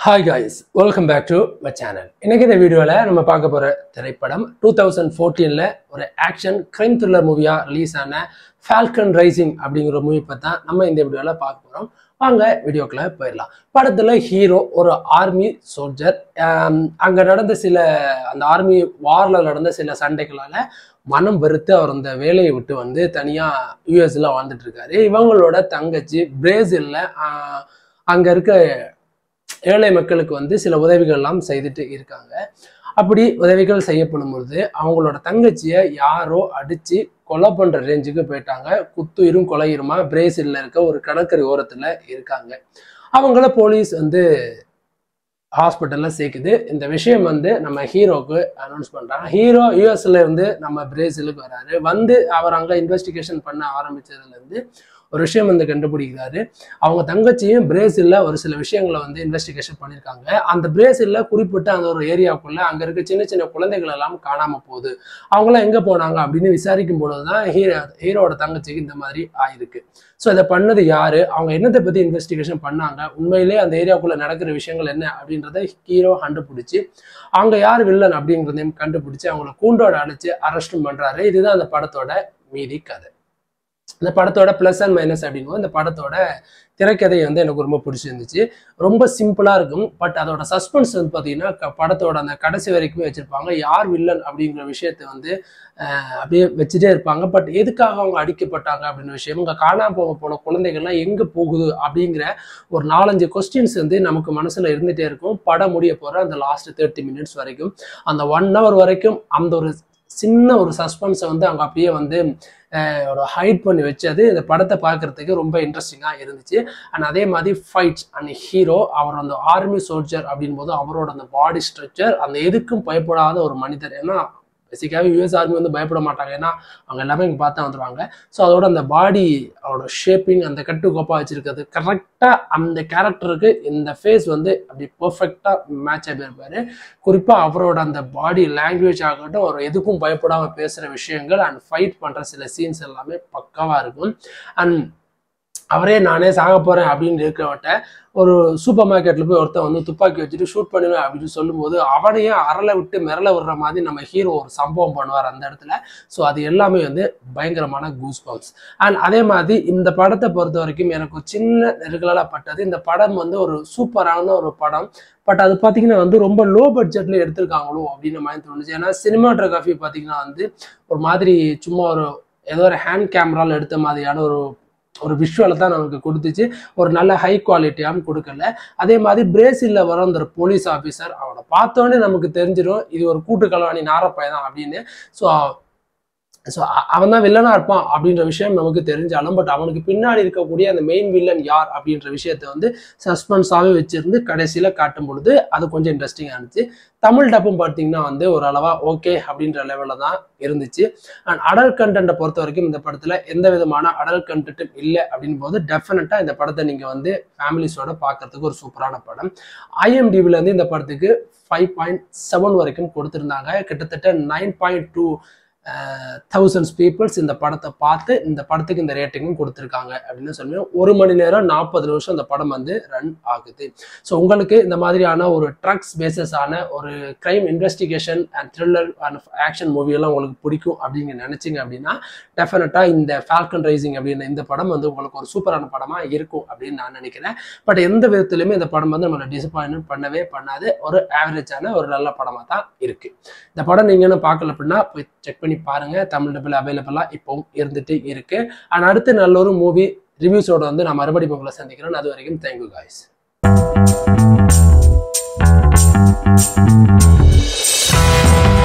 hi guys welcome back to my channel இன்னைக்கு இந்த வீடியோவில் நம்ம பார்க்க போகிற திரைப்படம் டூ தௌசண்ட் ஃபோர்டீனில் ஒரு ஆக்ஷன் கிரைம் த்ரில்லர் மூவியாக ரிலீஸ் ஆன ஃபால்கன் ரைசிங் அப்படிங்கிற மூவி பற்றி தான் நம்ம இந்த வீடியோவில் பார்க்க போகிறோம் வாங்க வீடியோக்குள்ள போயிடலாம் படத்தில் ஹீரோ ஒரு ஆர்மி சோல்ஜர் அங்கே நடந்த சில அந்த ஆர்மி வாரில் நடந்த சில சண்டைகளால் மனம் வெறுத்து அவர் அந்த வேலையை விட்டு வந்து தனியாக யூஎஸ்ல வாழ்ந்துட்டு இருக்காரு இவங்களோட தங்கச்சி பிரேசிலில் அங்கே இருக்க ஏழை மக்களுக்கு வந்து சில உதவிகள்லாம் செய்துட்டு இருக்காங்க அப்படி உதவிகள் செய்யப்படும் பொழுது அவங்களோட தங்கச்சியை யாரோ அடிச்சு கொலை பண்ற ரேஞ்சுக்கு போயிட்டாங்க குத்துயிரும் கொலையுருமா பிரேசில்ல இருக்க ஒரு கடற்கரை ஓரத்துல இருக்காங்க அவங்கள போலீஸ் வந்து ஹாஸ்பிட்டல்ல சேர்க்குது இந்த விஷயம் வந்து நம்ம ஹீரோக்கு அனௌன்ஸ் பண்றாங்க ஹீரோ யூஎஸ்ல இருந்து நம்ம பிரேசிலுக்கு வராரு வந்து அவர் அங்க இன்வெஸ்டிகேஷன் பண்ண ஆரம்பிச்சதுல இருந்து ஒரு விஷயம் வந்து கண்டுபிடிக்கிறாரு அவங்க தங்கச்சியும் பிரேசில்ல ஒரு சில விஷயங்களை வந்து இன்வெஸ்டிகேஷன் பண்ணியிருக்காங்க அந்த பிரேசில்ல குறிப்பிட்ட அந்த ஒரு ஏரியாவுக்குள்ள அங்க இருக்க சின்ன சின்ன குழந்தைகள் எல்லாம் காணாம போகுது அவங்களாம் எங்க போனாங்க அப்படின்னு விசாரிக்கும் பொழுதுதான் ஹீரோ ஹீரோட தங்கச்சிக்கு இந்த மாதிரி ஆயிருக்கு ஸோ இதை பண்ணது யாரு அவங்க என்னத்தை பத்தி இன்வெஸ்டிகேஷன் பண்ணாங்க உண்மையிலே அந்த ஏரியாவுக்குள்ள நடக்கிற விஷயங்கள் என்ன அப்படின்றத ஹீரோ கண்டுபிடிச்சு அவங்க யார் வில்லன் அப்படிங்கிறதையும் கண்டுபிடிச்சு அவங்கள கூண்டோட அழைச்சு அரெஸ்டும் பண்றாரு இதுதான் அந்த படத்தோட மீதி கதை இந்த படத்தோட ப்ளஸ் அண்ட் மைனஸ் அப்படிங்கும்போது இந்த படத்தோட திரைக்கதை வந்து எனக்கு ரொம்ப பிடிச்சிருந்துச்சு ரொம்ப சிம்பிளாக இருக்கும் பட் அதோட சஸ்பென்ஸ் வந்து பார்த்தீங்கன்னா க- படத்தோட அந்த கடைசி வரைக்குமே வச்சுருப்பாங்க யார் வில்லன் அப்படிங்கிற விஷயத்தை வந்து அஹ், அப்படியே வச்சுட்டே இருப்பாங்க பட் எதுக்காக அவங்க அடிக்கப்பட்டாங்க அப்படின்ற விஷயம் இங்கே காணாம போக போன குழந்தைகள்லாம் எங்கே போகுது அப்படிங்கிற ஒரு நாலஞ்சு கொஸ்டின்ஸ் வந்து நமக்கு மனசில் இருந்துகிட்டே இருக்கும் படம் முடிய போகிற அந்த லாஸ்ட் தேர்ட்டி மினிட்ஸ் வரைக்கும் அந்த ஒன் ஹவர் வரைக்கும் அந்த ஒரு சின்ன ஒரு சஸ்பென்ஸை வந்து அவங்க அப்படியே வந்து அஹ், ஒரு ஹைட் பண்ணி வச்சது இந்த படத்தை பார்க்கறதுக்கு ரொம்ப இன்ட்ரெஸ்டிங்காக இருந்துச்சு அண்ட் அதே மாதிரி ஃபைட்ஸ் அண்ட் ஹீரோ அவர் அந்த ஆர்மி சோல்ஜர் அப்படின் போது அவரோட அந்த பாடி ஸ்ட்ரக்சர் அந்த எதுக்கும் பயப்படாத ஒரு மனிதர் ஏன்னா பேசிக்காகவே யூஎஸ் ஆர்மி வந்து பயப்பட மாட்டாங்க ஏன்னா அவங்க எல்லாமே இங்கே பார்த்தா வந்துருவாங்க ஸோ அதோட அந்த பாடி அவரோட ஷேப்பிங் அந்த கட்டுக்கோப்பாக வச்சிருக்கிறது கரெக்டாக அந்த கேரக்டருக்கு இந்த ஃபேஸ் வந்து அப்படி பர்ஃபெக்டாக மேட்ச் ஆகியிருப்பாரு குறிப்பாக அவரோட அந்த பாடி லாங்குவேஜ் ஆகட்டும் அவர் எதுக்கும் பயப்படாமல் பேசுகிற விஷயங்கள் அண்ட் ஃபைட் பண்ணுற சில சீன்ஸ் எல்லாமே பக்காவாக இருக்கும் அண்ட் அவரே நானே சாக போகிறேன் அப்படின்னு இருக்கிறவட்ட ஒரு சூப்பர் மார்க்கெட்டில் போய் ஒருத்தன் வந்து துப்பாக்கி வச்சுட்டு ஷூட் பண்ணுவேன் அப்படின்னு சொல்லும்போது அவனையே அரளை விட்டு மிரள விடுற மாதிரி நம்ம ஹீரோ ஒரு சம்பவம் பண்ணுவார் அந்த இடத்துல ஸோ அது எல்லாமே வந்து பயங்கரமான கூஸ் பம்ப்ஸ் அண்ட் அதே மாதிரி இந்த படத்தை பொறுத்த வரைக்கும் எனக்கு ஒரு சின்ன நெருக்கலாக பட்டது இந்த படம் வந்து ஒரு சூப்பரான ஒரு படம் பட் அது பார்த்தீங்கன்னா வந்து ரொம்ப லோ பட்ஜெட்ல எடுத்திருக்காங்களோ அப்படின்னு மாதிரி தோணுச்சு ஏன்னா சினிமாட்டோகிராஃபி பார்த்தீங்கன்னா வந்து ஒரு மாதிரி சும்மா ஒரு ஏதோ ஒரு ஹேண்ட் கேமரால எடுத்த மாதிரியான ஒரு ஒரு விஷுவலை தான் நமக்கு கொடுத்துச்சு ஒரு நல்ல ஹை குவாலிட்டியாகவும் கொடுக்கல அதே மாதிரி பிரேசிலில் வர அந்த போலீஸ் ஆஃபீஸர் அவனை பார்த்தோன்னே நமக்கு தெரிஞ்சிடும் இது ஒரு கூட்டு கலவாணி நாரப்பைய தான் அப்படின்னு ஸோ ஸோ அவன் தான் வில்லனாக இருப்பான் அப்படின்ற விஷயம் நமக்கு தெரிஞ்சாலும் பட் அவனுக்கு பின்னாடி இருக்கக்கூடிய அந்த மெயின் வில்லன் யார் அப்படின்ற விஷயத்தை வந்து சஸ்பென்ஸாகவே வச்சிருந்து கடைசியில் காட்டும் பொழுது அது கொஞ்சம் இன்ட்ரெஸ்டிங்காக இருந்துச்சு தமிழ் டப்பும் பார்த்தீங்கன்னா வந்து ஒரு அளவா ஓகே அப்படின்ற லெவலில் தான் இருந்துச்சு அண்ட் அடல் கண்டென்ட்டை பொறுத்த வரைக்கும் இந்த படத்தில் எந்த விதமான அடல் கண்டென்ட்டும் இல்லை அப்படின் போது டெஃபினட்டாக இந்த படத்தை நீங்கள் வந்து ஃபேமிலிஸோட பார்க்கறதுக்கு ஒரு சூப்பரான படம் ஐஎம்டிவிலேருந்து இந்த படத்துக்கு ஃபைவ் பாயிண்ட் செவன் வரைக்கும் கொடுத்துருந்தாங்க கிட்டத்தட்ட nine point two thousands peoples இந்த படத்தை பார்த்து இந்த படத்துக்கு இந்த ரேட்டிங்கும் கொடுத்துருக்காங்க அப்படின்னு சொல்லுவேன் ஒரு மணி நேரம் நாற்பது நிமிஷம் இந்த படம் வந்து ரன் ஆகுது ஸோ உங்களுக்கு இந்த மாதிரியான ஒரு ட்ரக்ஸ் பேசஸான ஒரு crime investigation and thriller and action மூவியெல்லாம் உங்களுக்கு பிடிக்கும் அப்படின்னு நினைச்சீங்க அப்படின்னா டெஃபினட்டாக இந்த ஃபால்கன் ரைசிங் அப்படின்ற இந்த படம் வந்து உங்களுக்கு ஒரு சூப்பரான படமாக இருக்கும் அப்படின்னு நான் நினைக்கிறேன் பட் எந்த விதத்துலையுமே இந்த படம் வந்து நம்மளை டிசப்பாயின்மெண்ட் பண்ணவே பண்ணாது ஒரு ஆவரேஜான ஒரு நல்ல படமாக தான் இருக்கு இந்த படம் நீங்க இன்னும் பார்க்கல அப்படின்னா போய் செக் பண்ணி பாருங்க தமிழ் டபுள் அவைலபிளாக இப்போவும் இருந்துட்டு இருக்கு அண்ட் அடுத்து நல்ல ஒரு மூவி ரிவ்யூஸோட வந்து நான் மறுபடியும் உங்களை சந்திக்கிறேன் அது வரைக்கும் தேங்க்யூ காய்ஸ்